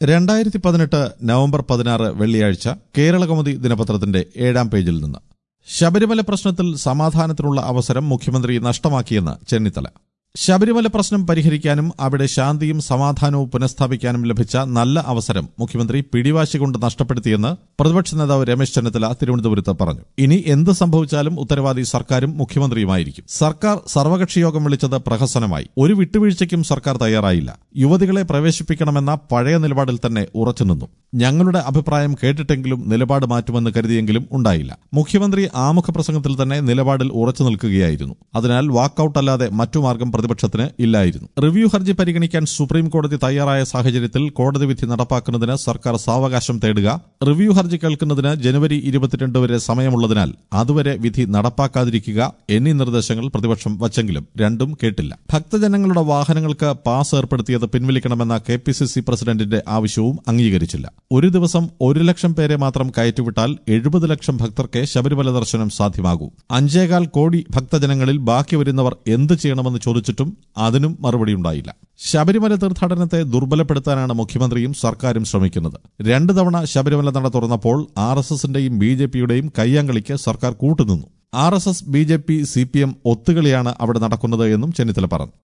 രണ്ടായിരത്തി പതിനെട്ട് നവംബർ പതിനാറ് വെള്ളിയാഴ്ച കേരളകൗമുദി ദിനപത്രത്തിന്റെ ഏഴാം പേജിൽ നിന്ന് ശബരിമല പ്രശ്നത്തിൽ സമാധാനത്തിനുള്ള അവസരം മുഖ്യമന്ത്രി നഷ്ടമാക്കിയെന്ന് ചെന്നിത്തല ശബരിമല പ്രശ്നം പരിഹരിക്കാനും അവിടെ ശാന്തിയും സമാധാനവും പുനഃസ്ഥാപിക്കാനും ലഭിച്ച നല്ല അവസരം മുഖ്യമന്ത്രി പിടിവാശി കൊണ്ട് നഷ്ടപ്പെടുത്തിയെന്ന് പ്രതിപക്ഷ നേതാവ് രമേശ് ചെന്നിത്തല തിരുവനന്തപുരത്ത് പറഞ്ഞു ഇനി എന്ത് സംഭവിച്ചാലും ഉത്തരവാദി സർക്കാരും മുഖ്യമന്ത്രിയുമായിരിക്കും സർക്കാർ സർവകക്ഷി യോഗം വിളിച്ചത് പ്രഹസനമായി ഒരു വിട്ടുവീഴ്ചയ്ക്കും സർക്കാർ തയ്യാറായില്ല യുവതികളെ പ്രവേശിപ്പിക്കണമെന്ന പഴയ നിലപാടിൽ തന്നെ ഉറച്ചുനിന്നു ഞങ്ങളുടെ അഭിപ്രായം കേട്ടിട്ടെങ്കിലും നിലപാട് മാറ്റുമെന്ന് കരുതിയെങ്കിലും ഉണ്ടായില്ല മുഖ്യമന്ത്രി ആമുഖ പ്രസംഗത്തിൽ തന്നെ നിലപാടിൽ ഉറച്ചു നിൽക്കുകയായിരുന്നു അതിനാൽ വാക്കൌട്ട് അല്ലാതെ മറ്റു മാർഗം പ്രതിപക്ഷത്തിന് ഇല്ലായിരുന്നു റിവ്യൂ ഹർജി പരിഗണിക്കാൻ സുപ്രീം കോടതി തയ്യാറായ സാഹചര്യത്തിൽ കോടതി വിധി നടപ്പാക്കുന്നതിന് സർക്കാർ സാവകാശം തേടുക റിവ്യൂ ഹർജി കേൾക്കുന്നതിന് ജനുവരി ഇരുപത്തിരണ്ട് വരെ സമയമുള്ളതിനാൽ അതുവരെ വിധി നടപ്പാക്കാതിരിക്കുക എന്നീ നിർദ്ദേശങ്ങൾ പ്രതിപക്ഷം വച്ചെങ്കിലും രണ്ടും കേട്ടില്ല ഭക്തജനങ്ങളുടെ വാഹനങ്ങൾക്ക് പാസ് ഏർപ്പെടുത്തിയത് പിൻവലിക്കണമെന്ന കെ പി സി സി പ്രസിഡന്റിന്റെ ആവശ്യവും അംഗീകരിച്ചില്ല ഒരു ദിവസം ഒരു ലക്ഷം പേരെ മാത്രം കയറ്റിവിട്ടാൽ എഴുപത് ലക്ഷം ഭക്തർക്ക് ശബരിമല ദർശനം സാധ്യമാകൂ അഞ്ചേകാൽ കോടി ഭക്തജനങ്ങളിൽ ബാക്കി വരുന്നവർ എന്ത് ചെയ്യണമെന്ന് ചോദിച്ചിട്ടും അതിനും മറുപടിയുണ്ടായില്ല ശബരിമല തീർത്ഥാടനത്തെ ദുർബലപ്പെടുത്താനാണ് മുഖ്യമന്ത്രിയും സർക്കാരും ശ്രമിക്കുന്നത് രണ്ടു തവണ ശബരിമല നട തുറന്നപ്പോൾ ആർ എസ് എസിന്റെയും ബി ജെ പിയുടെയും കയ്യാങ്കളിക്ക് സർക്കാർ കൂട്ടുനിന്നു R S S B J P C P M ഒത്തുകളിയാണ് അവിടെ നടക്കുന്നത് എന്നും ചെന്നിത്തല പറഞ്ഞു